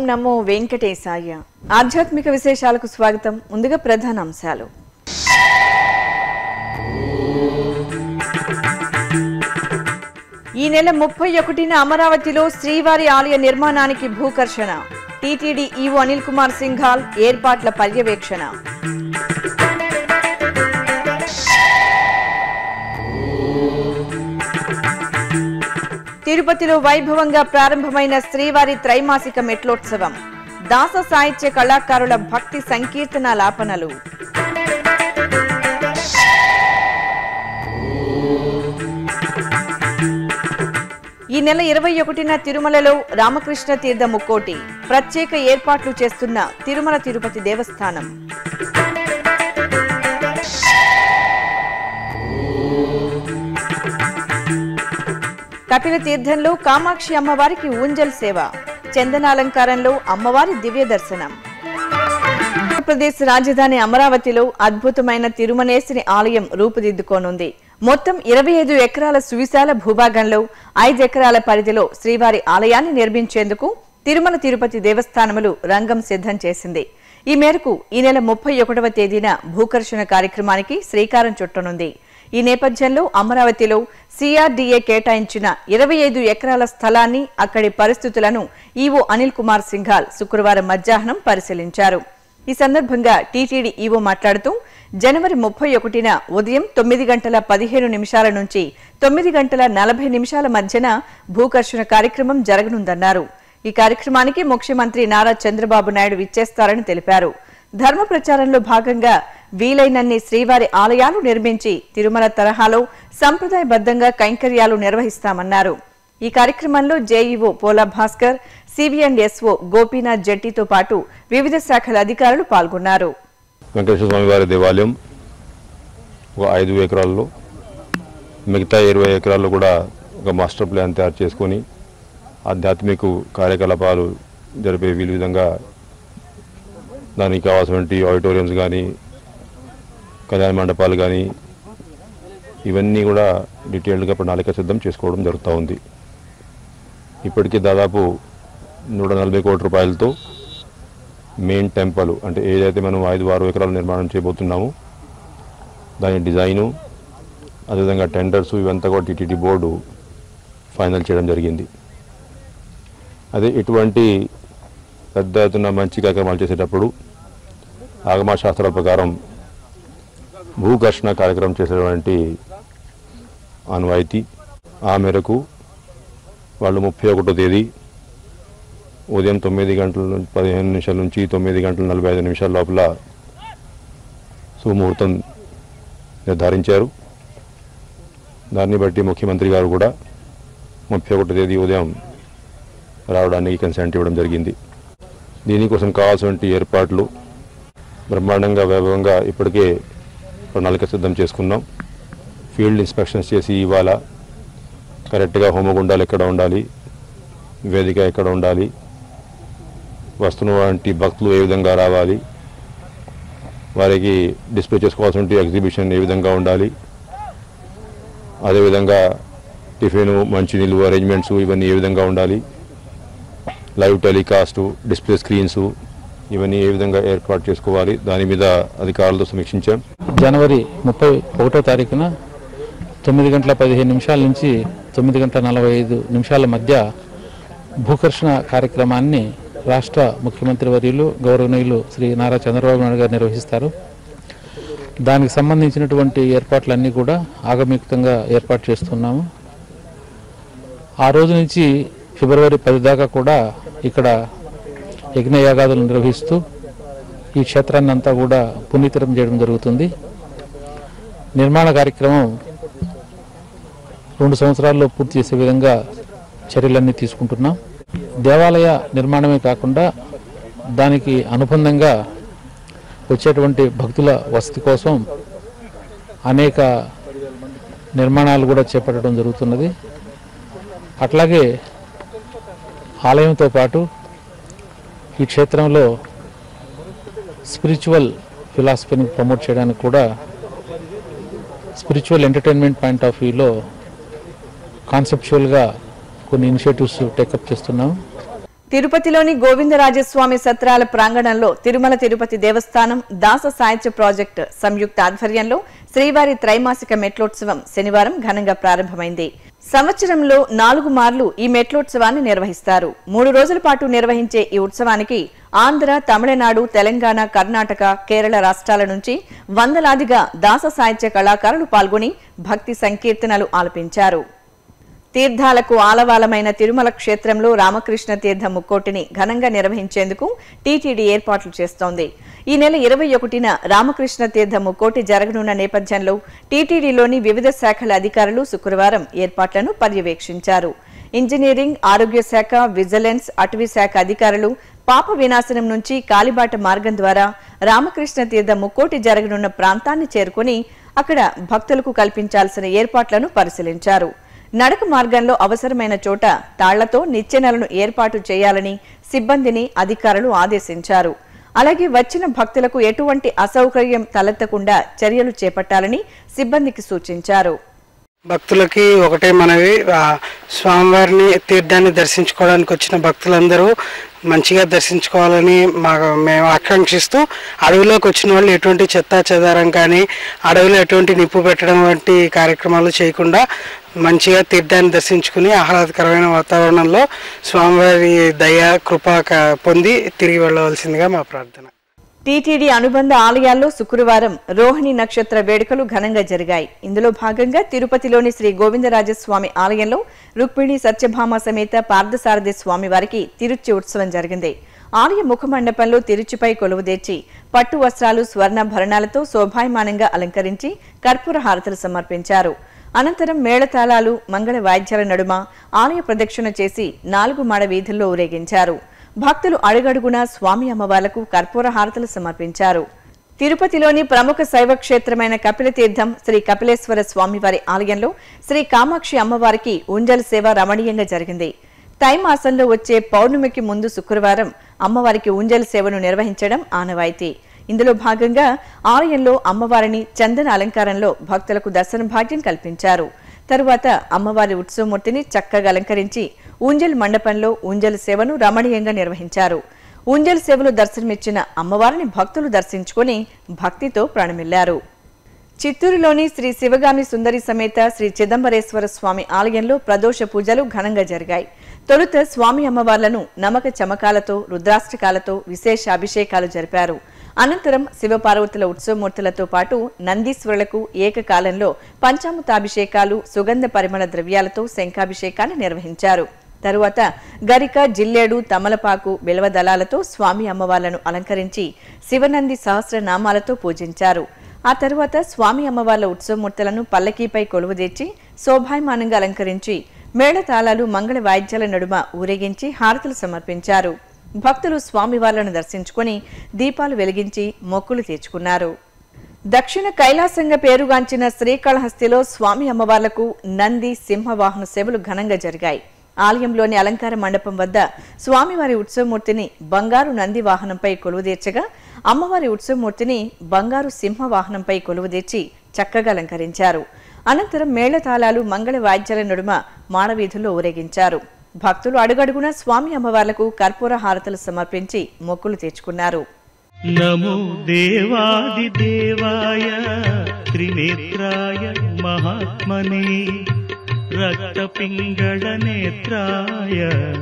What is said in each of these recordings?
నమో వెంకటేశాయ ఆధ్యాత్మిక విశేషాలకు స్వాగతం ముందుగా ప్రధాన అంశాలు ఈ నెల ముప్పై ఒకటిన అమరావతిలో శ్రీవారి ఆలయ నిర్మాణానికి భూకర్షణ టీటీడీ ఈవో అనిల్ కుమార్ సింఘాల్ ఏర్పాట్ల పర్యవేక్షణ తిరుపతిలో వైభవంగా ప్రారంభమైన శ్రీవారి త్రైమాసిక మెట్లోత్సవం దాస సాహిత్య కళాకారుల భక్తి సంకీర్తనాలాపనలు ఈ నెల ఇరవై ఒకటిన తిరుమలలో రామకృష్ణ తీర్థ ముక్కోటి ప్రత్యేక ఏర్పాట్లు చేస్తున్న తిరుమల తిరుపతి దేవస్థానం కపిల తీర్థంలో కామాక్షి అమ్మవారికి ఊంజల్ సేవ చందనాలంకారంలో అమ్మవారి దివ్య దర్శనం ఆంధ్రప్రదేశ్ రాజధాని అమరావతిలో అద్భుతమైన తిరుమనేశ్వరి ఆలయం రూపుదిద్దుకోనుంది మొత్తం ఇరవై ఐదు ఎకరాల సువిశాల భూభాగంలో ఐదు ఎకరాల పరిధిలో శ్రీవారి ఆలయాన్ని నిర్మించేందుకు తిరుమల తిరుపతి దేవస్థానములు రంగం సిద్ధం చేసింది ఈ మేరకు ఈ నెల ముప్పై ఒకటవ తేదీన భూకర్షణ కార్యక్రమానికి శ్రీకారం చుట్టనుంది ఈ నేపథ్యంలో అమరావతిలో సిఆర్డీఏ కేటాయించిన ఇరవై ఐదు ఎకరాల స్థలాన్ని అక్కడి పరిస్థితులను ఈవో అనిల్ కుమార్ సింఘాల్ శుక్రవారం మధ్యాహ్నం పరిశీలించారు ఈ సందర్భంగా టీటీడీ ఈవో మాట్లాడుతూ జనవరి ముప్పై ఒకటిన ఉదయం తొమ్మిది గంటల పదిహేను నిమిషాల నుంచి తొమ్మిది గంటల నలభై నిమిషాల మధ్యన భూకర్షణ కార్యక్రమం జరగనుందన్నారు ఈ కార్యక్రమానికి ముఖ్యమంత్రి నారా చంద్రబాబు నాయుడు విచ్చేస్తారని తెలిపారు ధర్మ ప్రచారంలో భాగంగా వీలైనన్ని శ్రీవారి ఆలయాలు నిర్మించి తిరుమల తరహాలో సంప్రదాయబద్ధంగా కైంకర్యాలు నిర్వహిస్తామన్నారు ఈ కార్యక్రమంలో జేఈఓ పోలా భాస్కర్ సిబిఎండ్ఎస్ఓ గోపీనాథ్ జట్టితో పాటు వివిధ శాఖల అధికారులు పాల్గొన్నారు వెంకటేశ్వర స్వామి వారి దేవాలయం ఒక ఐదు ఎకరాల్లో మిగతా ఇరవై ఎకరాల్లో కూడా ఒక మాస్టర్ ప్లాన్ తయారు చేసుకొని ఆధ్యాత్మిక కార్యకలాపాలు జరిపే వీలు విధంగా దానికి కావాల్సినటువంటి ఆడిటోరియంస్ కానీ కళ్యాణ మండపాలు కానీ ఇవన్నీ కూడా డీటెయిల్డ్గా ప్రణాళిక సిద్ధం చేసుకోవడం జరుగుతూ ఉంది ఇప్పటికీ దాదాపు నూట నలభై కోట్ల రూపాయలతో మెయిన్ టెంపుల్ అంటే ఏదైతే మనం ఐదు ఆరు ఎకరాలు నిర్మాణం చేయబోతున్నామో దాని డిజైను అదేవిధంగా టెండర్స్ ఇవంతా కూడా టీటీడీ బోర్డు ఫైనల్ చేయడం జరిగింది అదే ఇటువంటి పెద్ద ఎత్తున మంచి కార్యక్రమాలు చేసేటప్పుడు ఆగమ శాస్త్రాల ప్రకారం భూఘర్షణ కార్యక్రమం చేసేటువంటి ఆనవాయితీ ఆ మేరకు వాళ్ళు ముప్పై ఒకటో తేదీ ఉదయం తొమ్మిది గంటల నుంచి పదిహేను నిమిషాల నుంచి తొమ్మిది గంటల నలభై ఐదు నిమిషాల లోపల సుముహూర్తం నిర్ధారించారు దాన్ని బట్టి ముఖ్యమంత్రి గారు కూడా ముప్పై ఒకటో తేదీ ఉదయం రావడానికి కన్సెంట్ ఇవ్వడం జరిగింది దీనికోసం కావాల్సినటువంటి ఏర్పాట్లు బ్రహ్మాండంగా వైభవంగా ఇప్పటికే ప్రణాళిక సిద్ధం చేసుకున్నాం ఫీల్డ్ ఇన్స్పెక్షన్స్ చేసి ఇవాళ కరెక్ట్గా హోమగుండాలు ఎక్కడ ఉండాలి వేదిక ఎక్కడ ఉండాలి వస్తున్నటువంటి భక్తులు ఏ విధంగా రావాలి వారికి డిస్ప్లే చేసుకోవాల్సిన ఎగ్జిబిషన్ ఏ విధంగా ఉండాలి అదేవిధంగా టిఫిన్ మంచినీళ్ళు అరేంజ్మెంట్స్ ఇవన్నీ ఏ విధంగా ఉండాలి లైవ్ టెలికాస్ట్ డిస్ప్లే స్క్రీన్స్ ఇవన్నీ ఏ విధంగా ఏర్పాటు చేసుకోవాలి దాని మీద అధికారులతో సమీక్షించాం జనవరి ముప్పై ఒకటో తారీఖున తొమ్మిది గంటల పదిహేను నిమిషాల నుంచి తొమ్మిది గంటల నలభై ఐదు నిమిషాల మధ్య భూకర్షణ కార్యక్రమాన్ని రాష్ట్ర ముఖ్యమంత్రి వర్యులు గౌరవనీయులు శ్రీ నారా చంద్రబాబు నాయుడు గారు నిర్వహిస్తారు దానికి సంబంధించినటువంటి ఏర్పాట్లన్నీ కూడా ఆగమయుక్తంగా ఏర్పాటు చేస్తున్నాము ఆ రోజు నుంచి ఫిబ్రవరి పది దాకా కూడా ఇక్కడ యజ్ఞయాగాదులు నిర్వహిస్తూ ఈ క్షేత్రాన్ని అంతా కూడా పునీతరం చేయడం జరుగుతుంది నిర్మాణ కార్యక్రమం రెండు సంవత్సరాల్లో పూర్తి చేసే విధంగా చర్యలన్నీ తీసుకుంటున్నాం దేవాలయ నిర్మాణమే కాకుండా దానికి అనుబంధంగా వచ్చేటువంటి భక్తుల వసతి కోసం అనేక నిర్మాణాలు కూడా చేపట్టడం జరుగుతున్నది అట్లాగే ఆలయంతో పాటు ఈ క్షేత్రంలో స్పిరిచువల్ ఫిలాసఫీని ప్రమోట్ చేయడానికి కూడా స్పిరిచువల్ ఎంటర్టైన్మెంట్ పాయింట్ ఆఫ్ వ్యూలో కాన్సెప్చువల్గా కొన్ని ఇనిషియేటివ్స్ టేకప్ చేస్తున్నాం తిరుపతిలోని గోవిందరాజస్వామి సత్రాల ప్రాంగణంలో తిరుమల తిరుపతి దేవస్థానం దాస సాహిత్య ప్రాజెక్టు సంయుక్త ఆధ్వర్యంలో శ్రీవారి త్రైమాసిక మెట్లోత్సవం శనివారం ఘనంగా ప్రారంభమైంది సంవత్సరంలో నాలుగు మార్లు ఈ మెట్లోత్సవాన్ని నిర్వహిస్తారు మూడు రోజుల పాటు నిర్వహించే ఈ ఉత్సవానికి ఆంధ్ర తమిళనాడు తెలంగాణ కర్ణాటక కేరళ రాష్ట్రాల నుంచి వందలాదిగా దాస సాహిత్య కళాకారులు పాల్గొని భక్తి సంకీర్తనలు ఆలపించారు తీర్థాలకు ఆలవాలమైన తిరుమల క్షేత్రంలో రామకృష్ణ తీర్థ ముక్కోటిని ఘనంగా నిర్వహించేందుకు టీటీడీ ఏర్పాట్లు చేస్తోంది ఈ నెల ఇరవై ఒకటిన రామకృష్ణ తీర్థ ముక్కోటి జరగనున్న నేపథ్యంలో టీటీడీలోని వివిధ శాఖల అధికారులు శుక్రవారం ఏర్పాట్లను పర్యవేక్షించారు ఇంజనీరింగ్ ఆరోగ్య శాఖ విజిలెన్స్ అటవీ శాఖ అధికారులు పాప వినాశనం నుంచి కాలిబాట మార్గం ద్వారా రామకృష్ణ తీర్థ ముక్కోటి జరగనున్న ప్రాంతాన్ని చేరుకుని అక్కడ భక్తులకు కల్పించాల్సిన ఏర్పాట్లను పరిశీలించారు నడక మార్గంలో అవసరమైన చోట తాళ్లతో నిచ్చెనలను ఏర్పాటు చేయాలని సిబ్బందిని అధికారులు ఆదేశించారు అలాగే వచ్చిన భక్తులకు ఎటువంటి అసౌకర్యం తలెత్తకుండా చర్యలు చేపట్టాలని సిబ్బందికి సూచించారు భక్తులకి ఒకటే మనవి ఆ, స్వామివారిని తీర్థాన్ని దర్శించుకోవడానికి వచ్చిన భక్తులందరూ మంచిగా దర్శించుకోవాలని మాకు మేము ఆకాంక్షిస్తూ అడవిలోకి వచ్చిన వాళ్ళు ఎటువంటి చెత్త చెదారం కానీ అడవిలో ఎటువంటి నిప్పు పెట్టడం వంటి కార్యక్రమాలు చేయకుండా మంచిగా తీర్థాన్ని దర్శించుకుని ఆహ్లాదకరమైన వాతావరణంలో స్వామివారి దయ కృప క- పొంది తిరిగి వెళ్ళవలసిందిగా మా ప్రార్థన టీటీడీ అనుబంధ ఆలయాల్లో శుక్రవారం రోహిణి నక్షత్ర వేడుకలు ఘనంగా జరిగాయి ఇందులో భాగంగా తిరుపతిలోని శ్రీ గోవిందరాజస్వామి ఆలయంలో రుక్మిణి సత్యభామ సమేత పార్థసారథి స్వామి వారికి తిరుచి ఉత్సవం జరిగింది ఆలయ ముఖమండపంలో తిరుచిపై కొలువుదీర్చి పట్టు వస్త్రాలు స్వర్ణభరణాలతో శోభాయమానంగా అలంకరించి కర్పూర హారతులు సమర్పించారు అనంతరం మేళతాళాలు మంగళ వాయిద్యాల నడుమ ఆలయ ప్రదక్షిణ చేసి నాలుగు మాడ వీధుల్లో ఊరేగించారు భక్తులు అడుగడుగునా స్వామి అమ్మవార్లకు కర్పూర హారతులు సమర్పించారు తిరుపతిలోని ప్రముఖ శైవ క్షేత్రమైన కపిలతీర్థం శ్రీ కపిలేశ్వర స్వామివారి ఆలయంలో శ్రీ కామాక్షి అమ్మవారికి ఉంజల్ సేవ రమణీయంగా జరిగింది తై మాసంలో వచ్చే పౌర్ణమికి ముందు శుక్రవారం అమ్మవారికి ఉంజల్ సేవను నిర్వహించడం ఆనవాయితీ ఇందులో భాగంగా ఆలయంలో అమ్మవారిని చందన అలంకారంలో భక్తులకు దర్శన భాగ్యం కల్పించారు తరువాత అమ్మవారి ఉత్సవమూర్తిని చక్కగా అలంకరించి ఊంజల్ మండపంలో ఊంజల్ సేవను రమణీయంగా నిర్వహించారు ఊంజల్ సేవలో దర్శనమిచ్చిన అమ్మవారిని భక్తులు దర్శించుకుని భక్తితో ప్రణమిల్లారు చిత్తూరులోని శ్రీ శివగామి సుందరి సమేత శ్రీ చిదంబరేశ్వర స్వామి ఆలయంలో ప్రదోష పూజలు ఘనంగా జరిగాయి తొలుత స్వామి అమ్మవార్లను నమక చమకాలతో రుద్రాష్టకాలతో విశేష అభిషేకాలు జరిపారు అనంతరం శివపార్వతుల ఉత్సవమూర్తులతో పాటు నందీశ్వరులకు ఏకకాలంలో పంచామృతాభిషేకాలు సుగంధ పరిమళ ద్రవ్యాలతో శంఖాభిషేకాన్ని నిర్వహించారు తరువాత గరిక జిల్లేడు తమలపాకు బిల్వ దళాలతో స్వామి అమ్మవార్లను అలంకరించి శివనంది సహస్రనామాలతో పూజించారు ఆ తరువాత స్వామి అమ్మవార్ల ఉత్సవమూర్తులను పల్లకీపై కొలువుదీర్చి శోభాయమానంగా అలంకరించి మేళతాళాలు మంగళ వాయిద్యాల నడుమ ఊరేగించి హారతులు సమర్పించారు భక్తులు స్వామివార్లను దర్శించుకుని దీపాలు వెలిగించి మొక్కులు తీర్చుకున్నారు దక్షిణ కైలాసంగా పేరుగాంచిన శ్రీకాళహస్తిలో స్వామి అమ్మవార్లకు నంది సింహవాహన సేవలు ఘనంగా జరిగాయి ఆలయంలోని అలంకార మండపం వద్ద స్వామివారి ఉత్సవమూర్తిని బంగారు నంది వాహనంపై కొలువుదీర్చగా అమ్మవారి ఉత్సవమూర్తిని బంగారు సింహ వాహనంపై కొలువుదీర్చి చక్కగా అలంకరించారు అనంతరం మేళతాళాలు మంగళ వాయిద్యాల నడుమ మాడవీధుల్లో ఊరేగించారు భక్తులు అడుగడుగునా స్వామి అమ్మవార్లకు కర్పూర హారతులు సమర్పించి మొక్కులు తీర్చుకున్నారు నమో దేవాదిదేవాయ త్రినేత్రాయ మహాత్మనే రక్తపింగళనేత్రాయ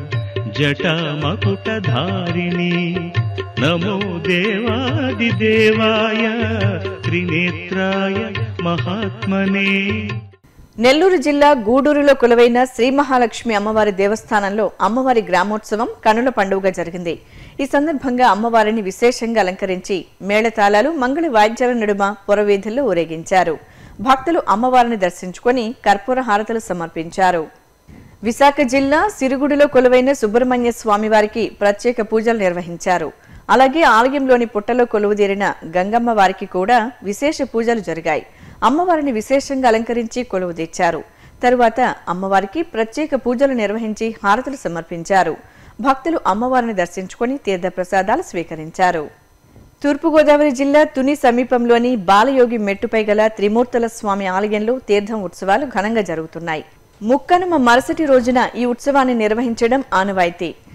జటామకుటధారిణి నమో దేవాదిదేవాయ త్రినేత్రాయ మహాత్మనే నెల్లూరు జిల్లా గూడూరులో కొలువైన శ్రీ మహాలక్ష్మి అమ్మవారి దేవస్థానంలో అమ్మవారి గ్రామోత్సవం కనుల పండుగగా జరిగింది ఈ సందర్భంగా అమ్మవారిని విశేషంగా అలంకరించి మేళతాళాలు మంగళ వాయిద్యాల నడుమ పొరవీధుల్లో ఊరేగించారు భక్తులు అమ్మవారిని దర్శించుకొని కర్పూర హారతులు సమర్పించారు విశాఖ జిల్లా సిరుగుడిలో కొలువైన సుబ్రహ్మణ్య స్వామి వారికి ప్రత్యేక పూజలు నిర్వహించారు అలాగే ఆలయంలోని పుట్టలో కొలువుదీరిన గంగమ్మ వారికి కూడా విశేష పూజలు జరిగాయి అమ్మవారిని విశేషంగా అలంకరించి కొలువు తెచ్చారు తరువాత అమ్మవారికి ప్రత్యేక పూజలు నిర్వహించి హారతులు సమర్పించారు భక్తులు అమ్మవారిని దర్శించుకొని తీర్థప్రసాదాలు స్వీకరించారు తూర్పుగోదావరి జిల్లా తుని సమీపంలోని బాలయోగి మెట్టుపై గల త్రిమూర్తుల స్వామి ఆలయంలో తీర్థం ఉత్సవాలు ఘనంగా జరుగుతున్నాయి ముక్కనుమ మరుసటి రోజున ఈ ఉత్సవాన్ని నిర్వహించడం ఆనవాయితీ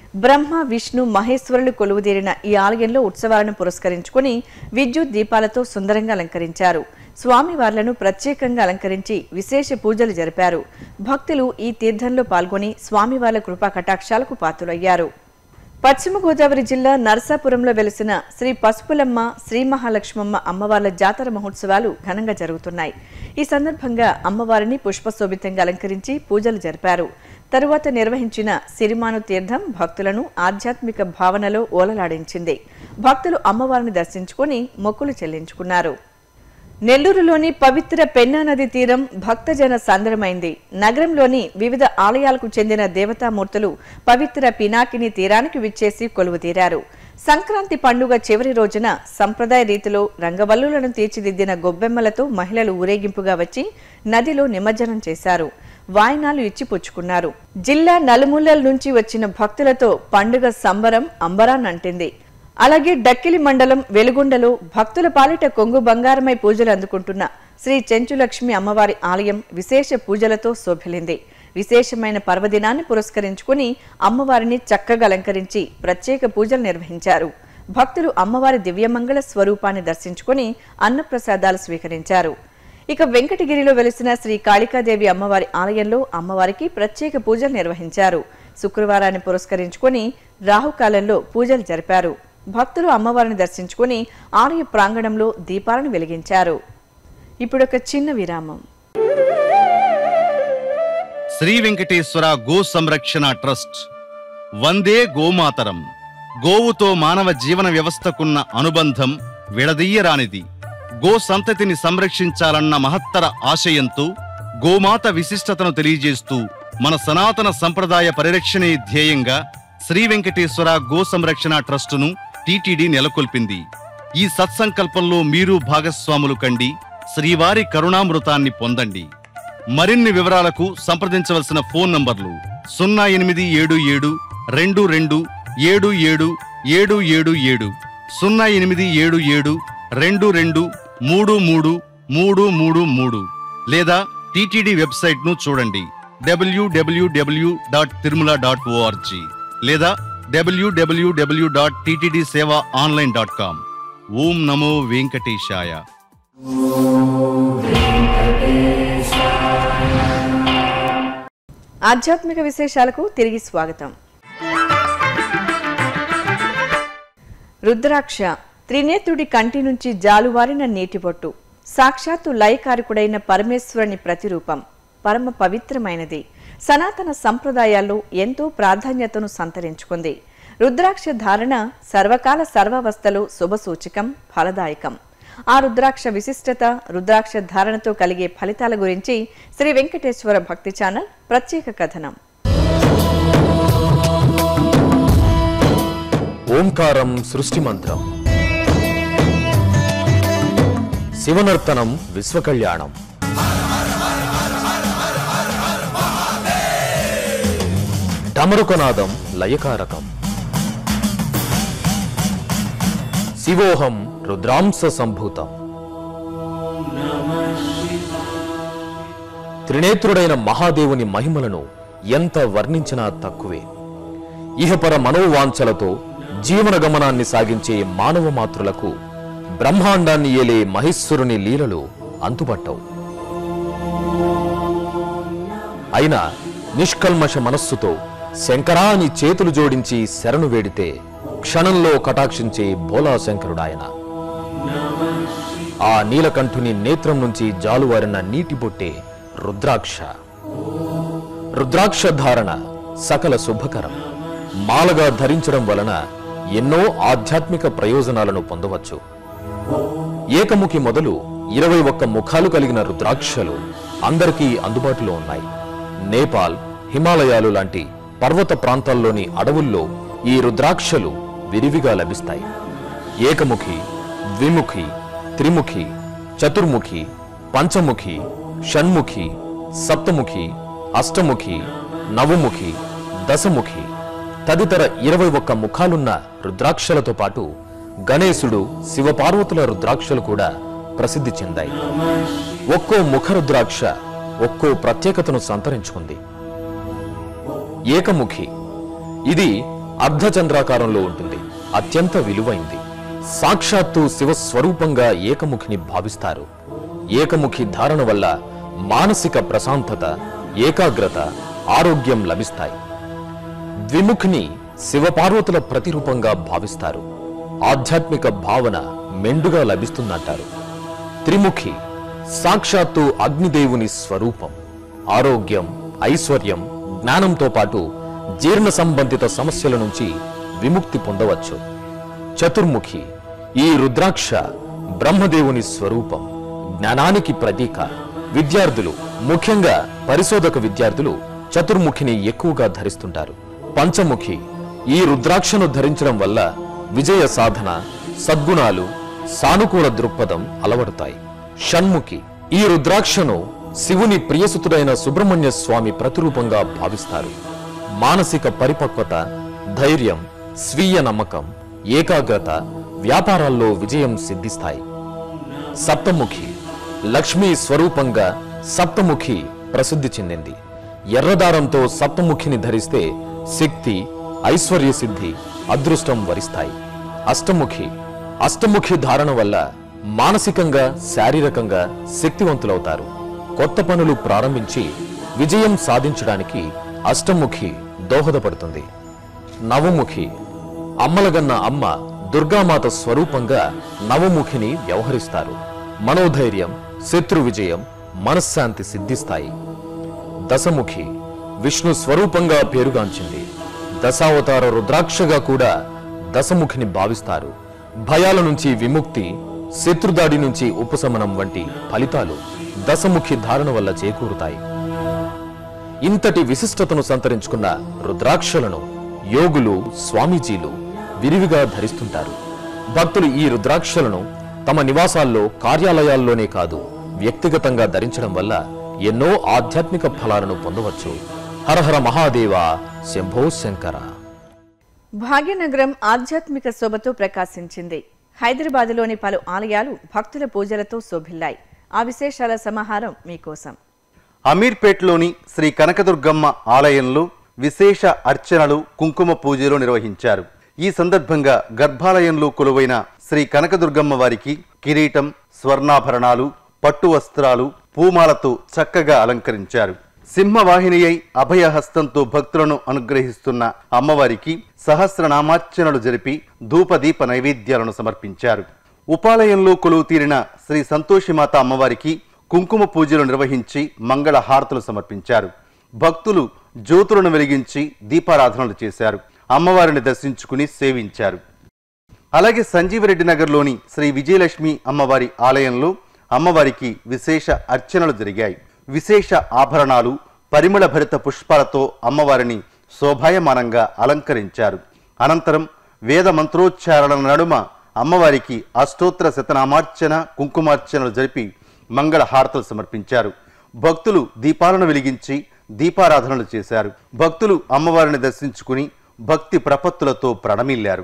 బ్రహ్మ విష్ణు మహేశ్వరులు కొలువుదీరిన ఈ ఆలయంలో ఉత్సవాలను పురస్కరించుకుని విద్యుత్ దీపాలతో సుందరంగా అలంకరించారు స్వామివార్లను ప్రత్యేకంగా అలంకరించి విశేష పూజలు జరిపారు భక్తులు ఈ తీర్థంలో పాల్గొని స్వామివార్ల కృపా కటాక్షాలకు పాత్రులయ్యారు పశ్చిమ గోదావరి జిల్లా నరసాపురంలో వెలిసిన శ్రీ పసుపులమ్మ శ్రీ మహాలక్ష్మమ్మ అమ్మవార్ల జాతర మహోత్సవాలు ఘనంగా జరుగుతున్నాయి ఈ సందర్భంగా అమ్మవారిని పుష్పశోభితంగా అలంకరించి పూజలు జరిపారు తరువాత నిర్వహించిన సిరిమాను తీర్థం భక్తులను ఆధ్యాత్మిక భావనలో ఓలలాడించింది భక్తులు అమ్మవారిని దర్శించుకుని మొక్కులు చెల్లించుకున్నారు నెల్లూరులోని పవిత్ర పెన్నా నది తీరం భక్తజన సందరమైంది నగరంలోని వివిధ ఆలయాలకు చెందిన దేవతామూర్తులు పవిత్ర పినాకిని తీరానికి విచ్చేసి కొలువుతీరారు సంక్రాంతి పండుగ చివరి రోజున సంప్రదాయ రీతిలో రంగవల్లులను తీర్చిదిద్దిన గొబ్బెమ్మలతో మహిళలు ఊరేగింపుగా వచ్చి నదిలో నిమజ్జనం చేశారు వాయినాలు ఇచ్చి పుచ్చుకున్నారు జిల్లా నలుమూలల నుంచి వచ్చిన భక్తులతో పండుగ సంబరం అంబరాన్నంటింది అలాగే డక్కిలి మండలం వెలుగొండలో భక్తుల పాలిట కొంగు బంగారమై పూజలు అందుకుంటున్న శ్రీ చెంచులక్ష్మి అమ్మవారి ఆలయం విశేష పూజలతో శోభిలింది విశేషమైన పర్వదినాన్ని పురస్కరించుకుని అమ్మవారిని చక్కగా అలంకరించి ప్రత్యేక పూజలు నిర్వహించారు భక్తులు అమ్మవారి దివ్యమంగళ స్వరూపాన్ని దర్శించుకుని అన్నప్రసాదాలు స్వీకరించారు ఇక వెంకటగిరిలో వెలిసిన శ్రీ కాళికాదేవి అమ్మవారి ఆలయంలో అమ్మవారికి ప్రత్యేక పూజలు నిర్వహించారు శుక్రవారాన్ని పురస్కరించుకుని రాహుకాలంలో పూజలు జరిపారు భక్తులు అమ్మవారిని దర్శించుకుని ఆలయ ప్రాంగణంలో దీపాలను వెలిగించారు ఇప్పుడొక చిన్న విరామం శ్రీ వెంకటేశ్వర గో సంరక్షణ ట్రస్ట్ వందే గోమాతరం గోవుతో మానవ జీవన వ్యవస్థకున్న అనుబంధం విడదీయరానిది గో సంతతిని సంరక్షించాలన్న మహత్తర ఆశయంతో గోమాత విశిష్టతను తెలియజేస్తూ మన సనాతన సంప్రదాయ పరిరక్షణే ధ్యేయంగా శ్రీ వెంకటేశ్వర గో సంరక్షణ ట్రస్టును టీటీడీ నెలకొల్పింది ఈ సత్సంకల్పంలో మీరు భాగస్వాములు కండి శ్రీవారి కరుణామృతాన్ని పొందండి మరిన్ని వివరాలకు సంప్రదించవలసిన ఫోన్ నంబర్లు సున్నా ఎనిమిది ఏడు ఏడు రెండు రెండు ఏడు ఏడు ఏడు ఏడు ఏడు సున్నా ఎనిమిది ఏడు ఏడు రెండు రెండు మూడు మూడు మూడు మూడు మూడు లేదా టీటీడీ వెబ్సైట్ ను చూడండి డబ్ల్యూడబ్ల్యూడబ్ల్యూ డాట్ తిరుమల డాట్ ఓఆర్జీ లేదా డబ్ల్యూడబ్ల్యూడబ్ల్యూ dot TTD seva online dot com ఓం నమో వెంకటేశాయ ఆధ్యాత్మిక విశేషాలకు తిరిగి స్వాగతం రుద్రాక్ష త్రినేత్రుడి కంటి నుంచి జాలువారిన నీటిబొట్టు సాక్షాత్తు లయకారకుడైన పరమేశ్వరుని ప్రతిరూపం పరమ పవిత్రమైనది సనాతన సంప్రదాయాల్లో ఎంతో ప్రాధాన్యతను సంతరించుకుంది రుద్రాక్ష ధారణ సర్వకాల సర్వావస్థలో శుభసూచకం ఫలదాయకం ఆ రుద్రాక్ష విశిష్టత రుద్రాక్ష ధారణతో కలిగే ఫలితాల గురించి శ్రీ వెంకటేశ్వర భక్తి ఛానల్ ప్రత్యేక కథనం ఓంకారం సృష్టి మంత్రం శివనర్తనం విశ్వకళ్యాణం డమరుకనాదం లయకారకం శివోహం రుద్రాంశ సంభూతం త్రినేత్రుడైన మహాదేవుని మహిమలను ఎంత వర్ణించినా తక్కువే ఇహపర మనోవాంఛలతో జీవన గమనాన్ని సాగించే మానవ మాతృలకు బ్రహ్మాండాన్ని ఏలే మహేశ్వరుని లీలలు అంతుపట్టవు అయినా నిష్కల్మష మనస్సుతో శంకరా అని చేతులు జోడించి శరణు వేడితే క్షణంలో కటాక్షించే భోలా శంకరుడాయన ఆ నీలకంఠుని నేత్రం నుంచి జాలువారిన నీటి బొట్టే రుద్రాక్ష రుద్రాక్ష ధారణ సకల శుభకరం మాలగా ధరించడం వలన ఎన్నో ఆధ్యాత్మిక ప్రయోజనాలను పొందవచ్చు ఏకముఖి మొదలు ఇరవై ఒక్క ముఖాలు కలిగిన రుద్రాక్షలు అందరికీ అందుబాటులో ఉన్నాయి నేపాల్ హిమాలయాలు లాంటి పర్వత ప్రాంతాల్లోని అడవుల్లో ఈ రుద్రాక్షలు విరివిగా లభిస్తాయి ఏకముఖి ద్విముఖి త్రిముఖి చతుర్ముఖి పంచముఖి షణ్ముఖి సప్తముఖి అష్టముఖి నవముఖి దశముఖి తదితర ఇరవై ఒక్క ముఖాలున్న రుద్రాక్షలతో పాటు గణేశుడు శివపార్వతుల రుద్రాక్షలు కూడా ప్రసిద్ధి చెందాయి ఒక్కో ముఖ రుద్రాక్ష ఒక్కో ప్రత్యేకతను సంతరించుకుంది ఏకముఖి ఇది అర్ధచంద్రాకారంలో ఉంటుంది అత్యంత విలువైంది సాక్షాత్తు శివస్వరూపంగా ఏకముఖిని భావిస్తారు ఏకముఖి ధారణ వల్ల మానసిక ప్రశాంతత ఏకాగ్రత ఆరోగ్యం లభిస్తాయి ద్విముఖిని శివపార్వతుల ప్రతిరూపంగా భావిస్తారు ఆధ్యాత్మిక భావన మెండుగా లభిస్తుందంటారు త్రిముఖి సాక్షాత్తు అగ్నిదేవుని స్వరూపం ఆరోగ్యం ఐశ్వర్యం జ్ఞానంతో పాటు జీర్ణ సంబంధిత సమస్యల నుంచి విముక్తి పొందవచ్చు చతుర్ముఖి ఈ రుద్రాక్ష బ్రహ్మదేవుని స్వరూపం జ్ఞానానికి ప్రతీక విద్యార్థులు ముఖ్యంగా పరిశోధక విద్యార్థులు చతుర్ముఖిని ఎక్కువగా ధరిస్తుంటారు పంచముఖి ఈ రుద్రాక్షను ధరించడం వల్ల విజయ సాధన సద్గుణాలు సానుకూల దృక్పథం అలవడతాయి షణ్ముఖి ఈ రుద్రాక్షను శివుని ప్రియసుతుడైన సుబ్రహ్మణ్య స్వామి ప్రతిరూపంగా భావిస్తారు మానసిక పరిపక్వత ధైర్యం స్వీయ నమ్మకం ఏకాగ్రత వ్యాపారాల్లో విజయం సిద్ధిస్తాయి సప్తముఖి లక్ష్మీ స్వరూపంగా సప్తముఖి ప్రసిద్ధి చెందింది ఎర్రదారంతో సప్తముఖిని ధరిస్తే శక్తి ఐశ్వర్య సిద్ధి అదృష్టం వరిస్తాయి అష్టముఖి అష్టముఖి ధారణ వల్ల మానసికంగా శారీరకంగా శక్తివంతులవుతారు కొత్త పనులు ప్రారంభించి విజయం సాధించడానికి అష్టముఖి దోహదపడుతుంది నవముఖి అమ్మలగన్న అమ్మ దుర్గామాత స్వరూపంగా నవముఖిని వ్యవహరిస్తారు మనోధైర్యం శత్రు విజయం మనశ్శాంతి సిద్ధిస్తాయి దశముఖి విష్ణు స్వరూపంగా పేరుగాంచింది దశావతార రుద్రాక్షగా కూడా దశముఖిని భావిస్తారు భయాల నుంచి విముక్తి శత్రుదాడి నుంచి ఉపశమనం వంటి ఫలితాలు దశముఖి ధారణ వల్ల చేకూరుతాయి ఇంతటి విశిష్టతను సంతరించుకున్న రుద్రాక్షలను యోగులు స్వామీజీలు విరివిగా ధరిస్తుంటారు భక్తులు ఈ రుద్రాక్షలను తమ నివాసాల్లో కార్యాలయాల్లోనే కాదు వ్యక్తిగతంగా ధరించడం వల్ల ఎన్నో ఆధ్యాత్మిక ఫలాలను పొందవచ్చు హరహర మహాదేవ శంభో శంకర భాగ్యనగరం ఆధ్యాత్మిక శోభతో ప్రకాశించింది హైదరాబాదులోని పలు ఆలయాలు భక్తుల పూజలతో శోభిల్లాయి ఆ విశేషాల సమాహారం మీకోసం అమీర్పేట్లోని శ్రీ కనకదుర్గమ్మ ఆలయంలో విశేష అర్చనలు కుంకుమ పూజలు నిర్వహించారు ఈ సందర్భంగా గర్భాలయంలో కొలువైన శ్రీ కనకదుర్గమ్మ వారికి కిరీటం స్వర్ణాభరణాలు పట్టు వస్త్రాలు పూమాలతో చక్కగా అలంకరించారు సింహవాహిని అయి అభయహస్తంతో భక్తులను అనుగ్రహిస్తున్న అమ్మవారికి సహస్రనామార్చనలు జరిపి ధూపదీప నైవేద్యాలను సమర్పించారు ఉపాలయంలో కొలువు తీరిన శ్రీ సంతోషిమాత అమ్మవారికి కుంకుమ పూజలు నిర్వహించి మంగళ హారతులు సమర్పించారు భక్తులు జ్యోతులను వెలిగించి దీపారాధనలు చేశారు అమ్మవారిని దర్శించుకుని సేవించారు అలాగే సంజీవరెడ్డి నగర్లోని శ్రీ విజయలక్ష్మి అమ్మవారి ఆలయంలో అమ్మవారికి విశేష అర్చనలు జరిగాయి విశేష ఆభరణాలు పరిమళ భరిత పుష్పాలతో అమ్మవారిని శోభాయమానంగా అలంకరించారు అనంతరం వేద మంత్రోచ్చారణ నడుమ అమ్మవారికి అష్టోత్తర శతనామార్చన కుంకుమార్చనలు జరిపి మంగళ హారతలు సమర్పించారు భక్తులు దీపాలను వెలిగించి దీపారాధనలు చేశారు భక్తులు అమ్మవారిని దర్శించుకుని భక్తి ప్రపత్తులతో ప్రణమిల్లారు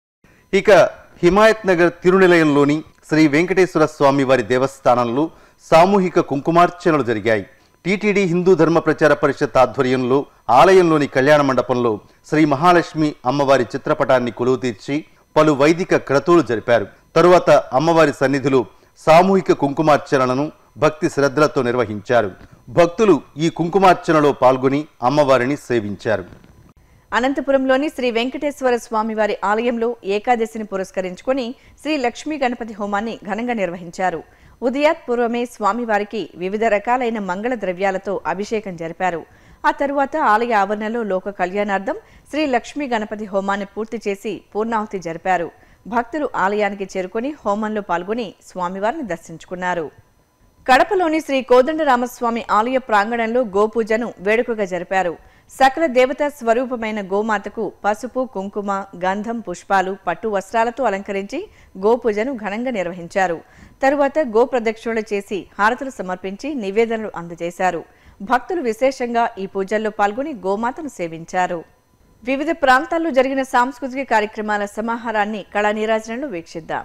ఇక హిమాయత్ నగర్ తిరునిలయంలోని శ్రీ వెంకటేశ్వర స్వామి వారి దేవస్థానంలో సామూహిక కుంకుమార్చనలు జరిగాయి టీటీడీ హిందూ ధర్మ ప్రచార పరిషత్ ఆధ్వర్యంలో ఆలయంలోని కళ్యాణ మండపంలో శ్రీ మహాలక్ష్మి అమ్మవారి చిత్రపటాన్ని కొలువు తీర్చి పలు వైదిక క్రతువులు జరిపారు తరువాత అమ్మవారి సన్నిధిలో సామూహిక కుంకుమార్చనలను భక్తి శ్రద్ధలతో నిర్వహించారు భక్తులు ఈ కుంకుమార్చనలో పాల్గొని అమ్మవారిని సేవించారు అనంతపురంలోని శ్రీ వెంకటేశ్వర స్వామివారి ఆలయంలో ఏకాదశిని పురస్కరించుకొని శ్రీ లక్ష్మీ గణపతి హోమాన్ని ఘనంగా నిర్వహించారు ఉదయాత్ పూర్వమే స్వామివారికి వివిధ రకాలైన మంగళ ద్రవ్యాలతో అభిషేకం జరిపారు ఆ తరువాత ఆలయ ఆవరణలో లోక కళ్యాణార్థం శ్రీ లక్ష్మీ గణపతి హోమాన్ని పూర్తి చేసి పూర్ణాహుతి జరిపారు భక్తులు ఆలయానికి చేరుకొని హోమంలో పాల్గొని స్వామివారిని దర్శించుకున్నారు కడపలోని శ్రీ కోదండరామస్వామి ఆలయ ప్రాంగణంలో గోపూజను వేడుకగా జరిపారు సకల దేవతా స్వరూపమైన గోమాతకు పసుపు కుంకుమ గంధం పుష్పాలు పట్టు వస్త్రాలతో అలంకరించి గోపూజను ఘనంగా నిర్వహించారు తరువాత గో ప్రదక్షిణలు చేసి హారతులు సమర్పించి నివేదనలు అందజేశారు భక్తులు విశేషంగా ఈ పూజల్లో పాల్గొని గోమాతను సేవించారు వివిధ ప్రాంతాల్లో జరిగిన సాంస్కృతిక కార్యక్రమాల సమాహారాన్ని కళా నీరాజనలో వీక్షిద్దాం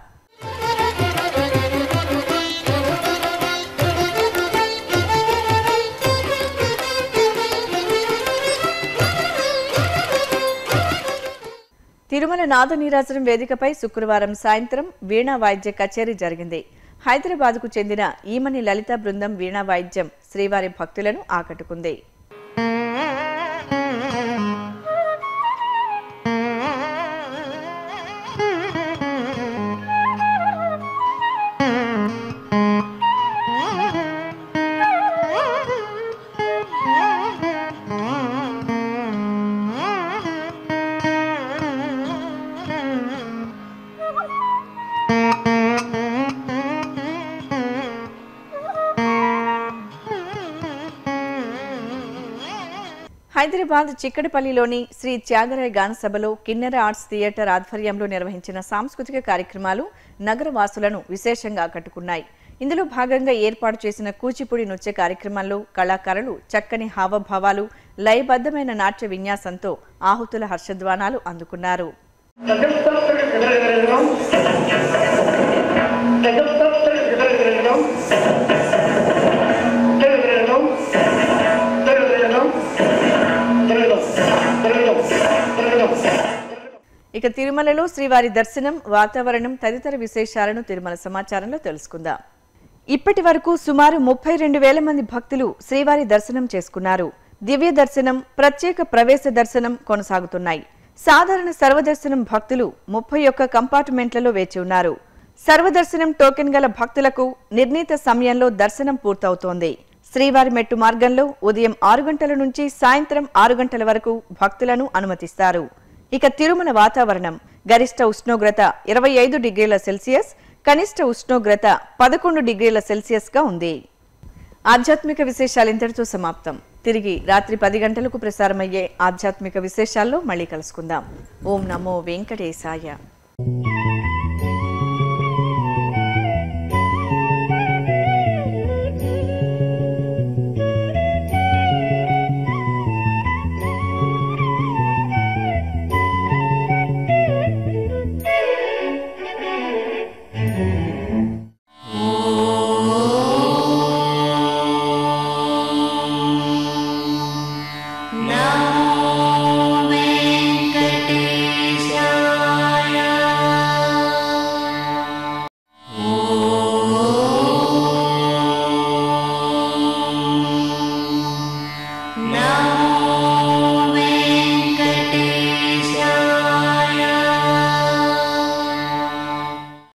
తిరుమల నాదనీరాజనం వేదికపై శుక్రవారం సాయంత్రం వీణా వాయిద్య కచేరీ జరిగింది హైదరాబాద్కు చెందిన ఈమని లలిత బృందం వీణా వాయిద్యం శ్రీవారి భక్తులను ఆకట్టుకుంది హైదరాబాద్ చిక్కడపల్లిలోని శ్రీ త్యాగరాయ గాన సభలో కిన్నెర ఆర్ట్స్ థియేటర్ ఆధ్వర్యంలో నిర్వహించిన సాంస్కృతిక కార్యక్రమాలు నగర వాసులను విశేషంగా ఆకట్టుకున్నాయి ఇందులో భాగంగా ఏర్పాటు చేసిన కూచిపూడి నృత్య కార్యక్రమంలో కళాకారులు చక్కని హావభావాలు లయబద్ధమైన నాట్య విన్యాసంతో ఆహుతుల హర్షధ్వానాలు అందుకున్నారు ఇక తిరుమలలో శ్రీవారి దర్శనం వాతావరణం తదితర విశేషాలను తిరుమల సమాచారంలో తెలుసుకుందాం ఇప్పటి వరకు సుమారు ముప్పై రెండు వేల మంది భక్తులు శ్రీవారి దర్శనం చేసుకున్నారు దివ్య దర్శనం ప్రత్యేక ప్రవేశ దర్శనం కొనసాగుతున్నాయి సాధారణ సర్వదర్శనం భక్తులు ముప్పై ఒక్క కంపార్ట్మెంట్లలో వేచి ఉన్నారు సర్వదర్శనం టోకెన్ గల భక్తులకు నిర్ణీత సమయంలో దర్శనం పూర్తవుతోంది శ్రీవారి మెట్టు మార్గంలో ఉదయం ఆరు గంటల నుంచి సాయంత్రం ఆరు గంటల వరకు భక్తులను అనుమతిస్తారు ఇక తిరుమల వాతావరణం గరిష్ట ఉష్ణోగ్రత ఇరవై ఐదు డిగ్రీల సెల్సియస్ కనిష్ట ఉష్ణోగ్రత పదకొండు డిగ్రీల సెల్సియస్ గా ఉంది ఆధ్యాత్మిక విశేషాలు ఇంతటితో సమాప్తం తిరిగి రాత్రి పది గంటలకు ప్రసారమయ్యే ఆధ్యాత్మిక విశేషాల్లో మళ్ళీ కలుసుకుందాం ఓం నమో వెంకటేశాయ